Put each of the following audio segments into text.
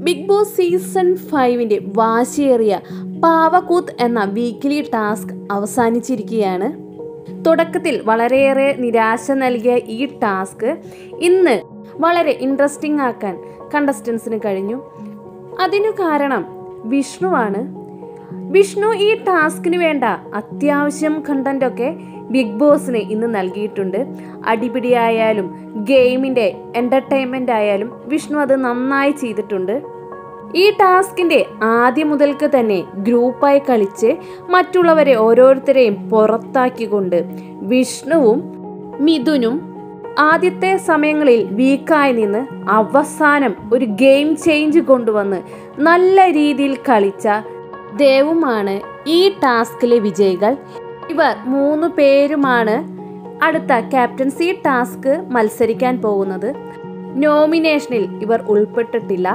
big boss season ഫൈവിൻ്റെ വാശിയേറിയ പാവക്കൂത്ത് എന്ന വീക്കിലി ടാസ്ക് അവസാനിച്ചിരിക്കുകയാണ് തുടക്കത്തിൽ വളരെയേറെ നിരാശ നൽകിയ ഈ ടാസ്ക് ഇന്ന് വളരെ ഇൻട്രസ്റ്റിംഗ് ആക്കാൻ കണ്ടസ്റ്റൻസിന് കഴിഞ്ഞു അതിനു കാരണം വിഷ്ണുവാണ് വിഷ്ണു ഈ ടാസ്കിന് വേണ്ട അത്യാവശ്യം കണ്ടന്റ് ഒക്കെ ബിഗ് ബോസിന് ഇന്ന് നൽകിയിട്ടുണ്ട് അടിപിടിയായാലും ഗെയിമിൻ്റെ എൻ്റർടൈൻമെൻ്റ് ആയാലും വിഷ്ണു അത് നന്നായി ചെയ്തിട്ടുണ്ട് ഈ ടാസ്കിൻ്റെ ആദ്യം മുതൽക്ക് തന്നെ ഗ്രൂപ്പായി കളിച്ച് മറ്റുള്ളവരെ ഓരോരുത്തരെയും പുറത്താക്കിക്കൊണ്ട് വിഷ്ണുവും മിഥുനും ആദ്യത്തെ സമയങ്ങളിൽ വീക്കായി നിന്ന് അവസാനം ഒരു ഗെയിം ചേഞ്ച് കൊണ്ടുവന്ന് നല്ല രീതിയിൽ കളിച്ച ദേവുമാണ് ഈ ടാസ്കിലെ വിജയികൾ ഇവർ മൂന്ന് പേരുമാണ് അടുത്ത ക്യാപ്റ്റൻസി ടാസ്ക് മത്സരിക്കാൻ പോകുന്നത് നോമിനേഷനിൽ ഇവർ ഉൾപ്പെട്ടിട്ടില്ല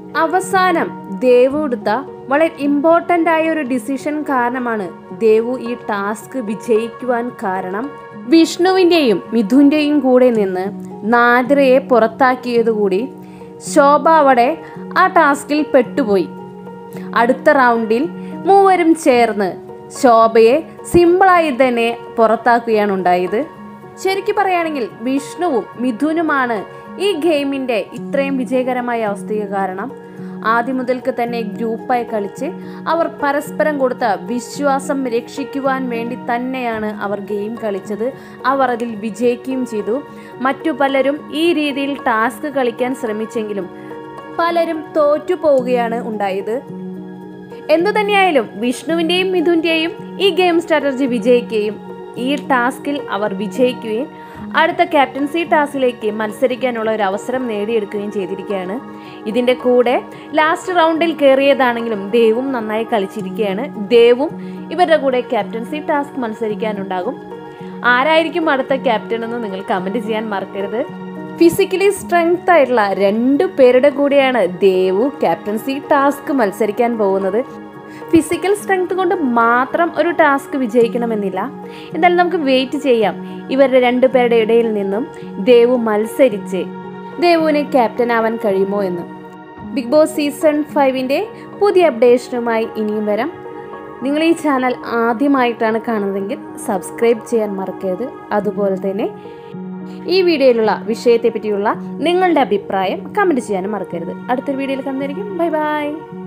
അവസാനം ദേവു എടുത്ത വളരെ ഇമ്പോർട്ടൻ്റ് ആയ ഒരു ഡിസിഷൻ കാരണമാണ് ദേവു ഈ ടാസ്ക് വിജയിക്കുവാൻ കാരണം വിഷ്ണുവിൻ്റെയും മിഥുൻ്റെയും കൂടെ നിന്ന് നാദിറയെ പുറത്താക്കിയതുകൂടി ശോഭ അവിടെ ആ ടാസ്കിൽ പെട്ടുപോയി അടുത്ത റൗണ്ടിൽ മൂവരും ചേർന്ന് ശോഭയെ സിമ്പിളായി തന്നെ പുറത്താക്കുകയാണ് ഉണ്ടായത് ശരിക്കും പറയുകയാണെങ്കിൽ വിഷ്ണുവും മിഥുനുമാണ് ഈ ഗെയിമിൻ്റെ ഇത്രയും വിജയകരമായ അവസ്ഥയ്ക്ക് കാരണം ആദ്യം മുതൽക്ക് തന്നെ ഗ്രൂപ്പായി കളിച്ച് അവർ പരസ്പരം കൊടുത്ത വിശ്വാസം രക്ഷിക്കുവാൻ വേണ്ടി തന്നെയാണ് അവർ ഗെയിം കളിച്ചത് അവർ അതിൽ വിജയിക്കുകയും ചെയ്തു മറ്റു പലരും ഈ രീതിയിൽ ടാസ്ക് കളിക്കാൻ ശ്രമിച്ചെങ്കിലും പലരും തോറ്റു പോവുകയാണ് ഉണ്ടായത് എന്തു തന്നെയായാലും വിഷ്ണുവിൻ്റെയും മിഥുൻ്റെയും ഈ ഗെയിം സ്ട്രാറ്റജി വിജയിക്കുകയും ഈ ടാസ്കിൽ അവർ വിജയിക്കുകയും അടുത്ത ക്യാപ്റ്റൻസി ടാസ്കിലേക്ക് മത്സരിക്കാനുള്ള ഒരു അവസരം നേടിയെടുക്കുകയും ചെയ്തിരിക്കുകയാണ് ഇതിൻ്റെ കൂടെ ലാസ്റ്റ് റൗണ്ടിൽ കയറിയതാണെങ്കിലും ദേവും നന്നായി കളിച്ചിരിക്കുകയാണ് ദേവും ഇവരുടെ കൂടെ ക്യാപ്റ്റൻസി ടാസ്ക് മത്സരിക്കാനുണ്ടാകും ആരായിരിക്കും അടുത്ത ക്യാപ്റ്റൻ എന്ന് നിങ്ങൾ കമൻറ്റ് ചെയ്യാൻ മറക്കരുത് ഫിസിക്കലി സ്ട്രെങ്ത് ആയിട്ടുള്ള രണ്ട് പേരുടെ കൂടെയാണ് ദേവു ക്യാപ്റ്റൻസി ടാസ്ക് മത്സരിക്കാൻ പോകുന്നത് ഫിസിക്കൽ സ്ട്രെങ്ത് കൊണ്ട് മാത്രം ഒരു ടാസ്ക് വിജയിക്കണമെന്നില്ല എന്തായാലും നമുക്ക് വെയിറ്റ് ചെയ്യാം ഇവരുടെ രണ്ടു പേരുടെ ഇടയിൽ നിന്നും ദേവു മത്സരിച്ച് ദേവുവിന് ക്യാപ്റ്റൻ ആവാൻ കഴിയുമോ എന്ന് ബിഗ് ബോസ് സീസൺ ഫൈവിൻ്റെ പുതിയ അപ്ഡേഷനുമായി ഇനിയും വരാം നിങ്ങൾ ഈ ചാനൽ ആദ്യമായിട്ടാണ് കാണുന്നതെങ്കിൽ സബ്സ്ക്രൈബ് ചെയ്യാൻ മറക്കരുത് അതുപോലെ തന്നെ ഈ വീഡിയോയിലുള്ള വിഷയത്തെ പറ്റിയുള്ള നിങ്ങളുടെ അഭിപ്രായം കമൻറ്റ് ചെയ്യാനും മറക്കരുത് അടുത്തൊരു വീഡിയോയിൽ കാണുന്നതായിരിക്കും ബൈ ബൈ